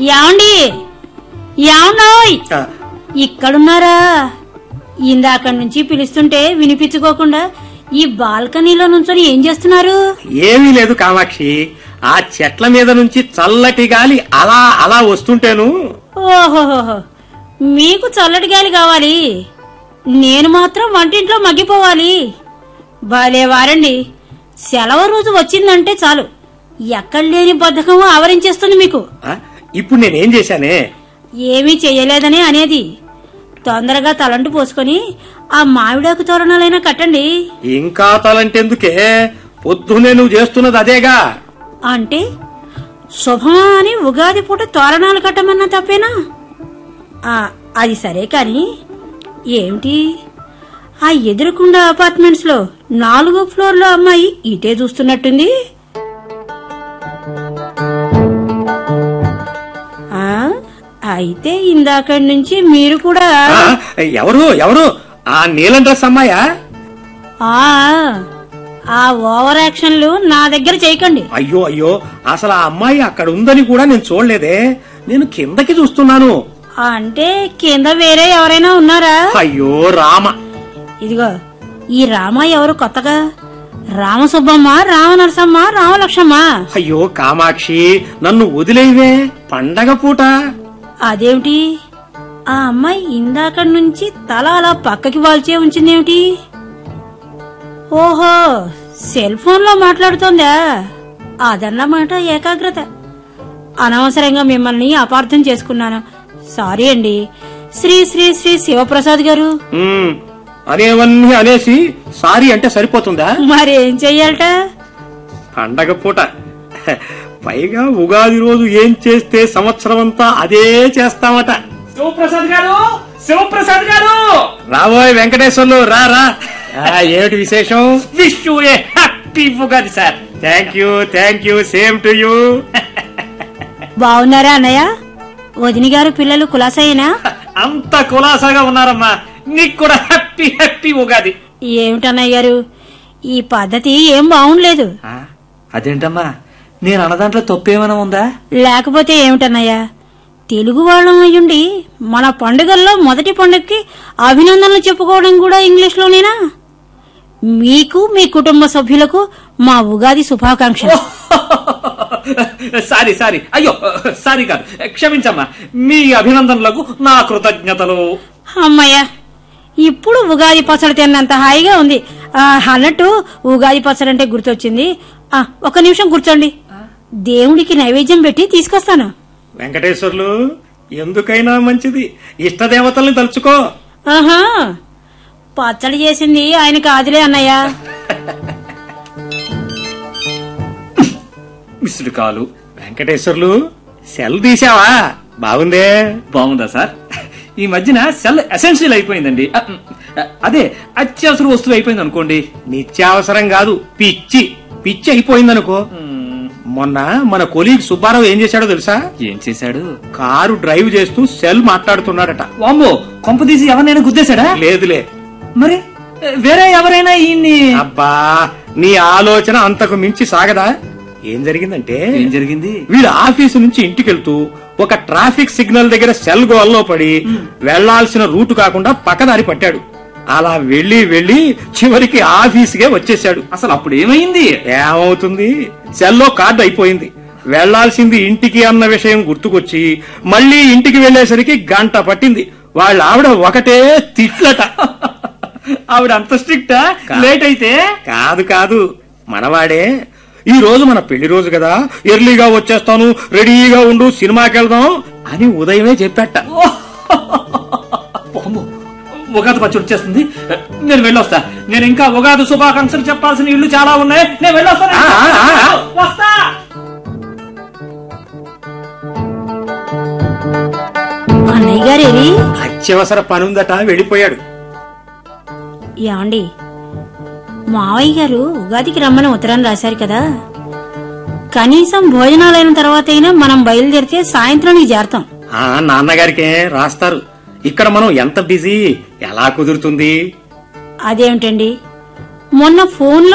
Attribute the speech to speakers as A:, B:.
A: యాండి యాండోయ్
B: ఆ,
A: ఇక్కడున్నారా ఇందాక నుంచి పిలుస్తుంటే వినిపించుకోకుండా ఈ బాల్కనీలో నుంచొని ఏం చేస్తున్నారు
B: ఏమీ లేదు కామాక్షి ఆ చెట్ల మీద నుంచి చల్లటి గాలి అలా అలా వస్తుంటేను
A: ఓహోహోహో మీకు చల్లటి గాలి కావాలి నేను మాత్రం వంటింట్లో మగ్గిపోవాలి భలే వారండి సెలవు రోజు వచ్చిందంటే చాలు ఎక్కడ లేని బద్ధకం ఆవరించేస్తుంది మీకు
B: ఆ, ఇప్పుడు నేనేం చేశానే
A: ఏమీ చెయ్యలేదనే అనేది తొందరగా తలంటు పోసుకొని ఆ మామిడాకు తోరణాలైనా కట్టండి
B: ఇంకా తలంటెందుకే పొద్దునే నువ్వు చేస్తున్నది అదేగా
A: అంటే శుభమా అని ఉగాది పూట తోరణాలు కట్టమన్నా తప్పేనా ఆ, అది సరే కాని ఏమిటి ఆ ఎదురుకుండా అపార్ట్మెంట్స్ లో నాలుగో ఫ్లోర్ లో అమ్మాయి ఇటే చూస్తున్నట్టుంది ఆ, అయితే ఇందాకడి నుంచి మీరు కూడా
B: ఆ, ఎవరు ఎవరు ఆ నీలం డ్రెస్ అమ్మాయా
A: ఆ ఆ ఓవర్ యాక్షన్లు నా దగ్గర చేయకండి
B: అయ్యో అయ్యో అసలు ఆ అమ్మాయి అక్కడ ఉందని కూడా నేను చూడలేదే నేను కిందకి చూస్తున్నాను
A: అంటే కింద వేరే ఎవరైనా ఉన్నారా
B: అయ్యో రామ
A: ఇదిగో ఈ రామ ఎవరు కొత్తగా రామసుబ్బమ్మ రామనరసమ్మ రామలక్ష్మమ్మ
B: అయ్యో కామాక్షి నన్ను వదిలేవే పండగ పూట
A: అదేమిటి ఆ అమ్మాయి ఇందాక నుంచి తల అలా పక్కకి వాల్చే ఉంచిందేమిటి ఓహో సెల్ ఫోన్ లో మాట్లాడుతోందా అదన్నమాట ఏకాగ్రత అనవసరంగా మిమ్మల్ని అపార్థం చేసుకున్నాను సారీ అండి శ్రీ శ్రీ శ్రీ శివప్రసాద్ గారు
B: ఉమ్, అనేవన్నీ అనేసి సారీ అంటే సరిపోతుందా
A: మరేం చెయ్యాలట
B: పండగ పూట పైగా ఉగాది రోజు ఏం చేస్తే సంవత్సరం అంతా అదే చేస్తామట
C: శివప్రసాద్ గారు శివప్రసాద్ గారు
B: రాబోయ్ వెంకటేశ్వర్లు రా రా ఆ, ఏమిటి విశేషం
C: wish you a happy Ugadi sir
B: thank you thank you same to you
A: బాగున్నారా అన్నయ్య వదిని గారు పిల్లలు కులాసైనా
C: అంత కులాసాగా ఉన్నారమ్మా నీకు కూడా హ్యాపీ హ్యాపీ ఉగాది
A: ఏమిటన్నయ్య గారు ఈ పద్ధతి ఏం బాగుండలేదు
C: అదేంటమ్మా నేను అన్నదాంట్లో తప్పేమైనా ఉందా
A: లేకపోతే ఏమిటన్నయ్య తెలుగు వాళ్ళం అయ్యుండి మన పండుగల్లో మొదటి పండుగకి అభినందనలు చెప్పుకోవడం కూడా ఇంగ్లీష్ లోనేనా మీకు మీ కుటుంబ సభ్యులకు మా ఉగాది శుభాకాంక్షలు
C: సారీ సారీ అయ్యో సారీ కాదు క్షమించమ్మా మీ అభినందనలకు నా కృతజ్ఞతలు
A: అమ్మయ్య ఇప్పుడు ఉగాది పచ్చడి తిన్నంత హాయిగా ఉంది ఆ, అన్నట్టు ఉగాది పచ్చడి అంటే గుర్తొచ్చింది ఆ, ఒక నిమిషం కూర్చోండి దేవుడికి నైవేద్యం పెట్టి తీసుకొస్తాను
B: వెంకటేశ్వర్లు ఎందుకైనా మంచిది ఇష్టదేవతల్ని తలుచుకో
A: ఆహా పచ్చడి చేసింది ఆయన కాదులే అన్నయ్య
C: మిస్డ్ కాలు
B: వెంకటేశ్వర్లు సెల్ తీసావా బాగుందే
C: బాగుందా సార్ ఈ మధ్యన సెల్ ఎసెన్షియల్ అయిపోయిందండి అ, అదే అత్యవసర వస్తువు అయిపోయింది అనుకోండి
B: నిత్యావసరం కాదు పిచ్చి పిచ్చి అయిపోయిందనుకో మొన్న మన కొలీగ్ సుబ్బారావు ఏం చేశాడో తెలుసా
C: ఏం చేశాడు
B: కారు డ్రైవ్ చేస్తూ సెల్ మాట్లాడుతున్నాడట
C: వామ్మో కొంపదీసి ఎవరినైనా గుద్దేశాడా
B: లేదులే
C: మరి వేరే ఎవరైనా ఈయన్ని
B: అబ్బా నీ ఆలోచన అంతకు మించి సాగదా ఏం జరిగిందంటే
C: ఏం జరిగింది
B: వీడు ఆఫీసు నుంచి ఇంటికెళ్తూ ఒక ట్రాఫిక్ సిగ్నల్ దగ్గర సెల్ గోల్లో పడి వెళ్లాల్సిన రూటు కాకుండా పక్కదారి పట్టాడు అలా వెళ్లి వెళ్లి చివరికి ఆఫీసుకే వచ్చేశాడు
C: అసలు అప్పుడు ఏమైంది
B: ఏమవుతుంది సెల్లో కార్డు అయిపోయింది వెళ్లాల్సింది ఇంటికి అన్న విషయం గుర్తుకొచ్చి మళ్ళీ ఇంటికి వెళ్లేసరికి గంట పట్టింది వాళ్ళ ఆవిడ ఒకటే తిట్లట
C: ఆవిడ అంత స్ట్రిక్టా లేట్ అయితే
B: కాదు కాదు మనవాడే ఈ రోజు మన పెళ్లి రోజు కదా ఎర్లీగా వచ్చేస్తాను రెడీగా ఉండు సినిమాకి వెళ్దాం అని ఉదయమే చెప్పాట
C: వామ్మో, ఉగాది పచ్చి వచ్చేస్తుంది నేను వెళ్ళొస్తా నేను ఇంకా ఉగాది శుభాకాంక్షలు చెప్పాల్సిన ఇల్లు చాలా ఉన్నాయి నేను వెళ్ళొస్తాను
B: ఆ, ఆ, ఆ.
C: వస్తా
A: అన్నయ్య గారేరి
B: అత్యవసర పనుందట వెళ్ళిపోయాడు
A: ఏమండి మావయ్య గారు ఉగాదికి రమ్మని ఉత్తరం రాశారు కదా కనీసం భోజనాలైన తర్వాత అయినా మనం బయలుదేరితే సాయంత్రానికి చేరతాం
B: ఆ నాన్నగారికే రాస్తారు ఇక్కడ మనం ఎంత బిజీ ఎలా కుదురుతుంది
A: అదేమిటండి మొన్న ఫోన్లో